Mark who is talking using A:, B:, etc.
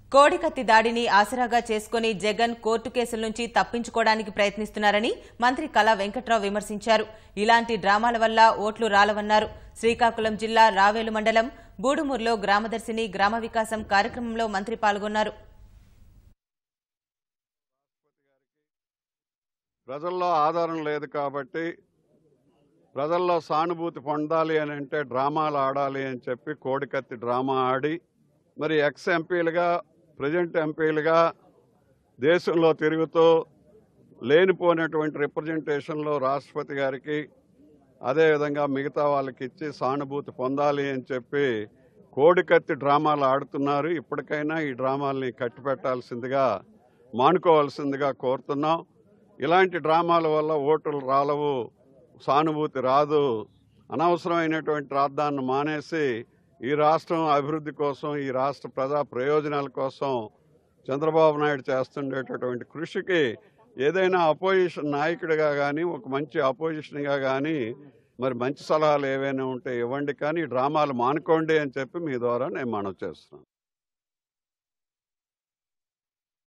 A: కోడికత్తి దాడిని ఆసరాగా చేసుకుని జగన్ కోర్టు కేసుల నుంచి తప్పించుకోవడానికి ప్రయత్నిస్తున్నారని మంత్రి కళా వెంకట్రావు విమర్శించారు ఇలాంటి డ్రామాల వల్ల ఓట్లు రాలవన్నారు శ్రీకాకుళం జిల్లా రావేలు మండలం బూడుమూరులో గ్రామదర్శిని గ్రామ వికాసం కార్యక్రమంలో మంత్రి పాల్గొన్నారు
B: ప్రజల్లో ఆధారం లేదు కాబట్టి ప్రజల్లో సానుభూతి పొందాలి అని అంటే డ్రామాలు ఆడాలి అని చెప్పి కోడికత్తి డ్రామా ఆడి మరి ఎక్స్ ఎంపీలుగా ప్రజెంట్ ఎంపీలుగా దేశంలో తిరుగుతూ లేనిపోయినటువంటి రిప్రజెంటేషన్లో రాష్ట్రపతి గారికి అదేవిధంగా మిగతా వాళ్ళకి ఇచ్చి సానుభూతి పొందాలి అని చెప్పి కోడికత్తి డ్రామాలు ఆడుతున్నారు ఇప్పటికైనా ఈ డ్రామాల్ని కట్టిపెట్టాల్సిందిగా మానుకోవాల్సిందిగా కోరుతున్నాం ఇలాంటి డ్రామాల వల్ల ఓటులు రాలవు సానుభూతి రాదు అనవసరమైనటువంటి రాద్దాన్ని మానేసి ఈ రాష్ట్రం అభివృద్ధి కోసం ఈ రాష్ట్ర ప్రజా ప్రయోజనాల కోసం చంద్రబాబు నాయుడు చేస్తుండేటటువంటి కృషికి ఏదైనా అపోజిషన్ నాయకుడిగా కానీ ఒక మంచి అపోజిషన్గా కానీ మరి మంచి సలహాలు ఏవైనా ఉంటే ఇవ్వండి కానీ ఈ డ్రామాలు మానుకోండి అని చెప్పి మీ ద్వారా నేను మనవి చేస్తున్నాను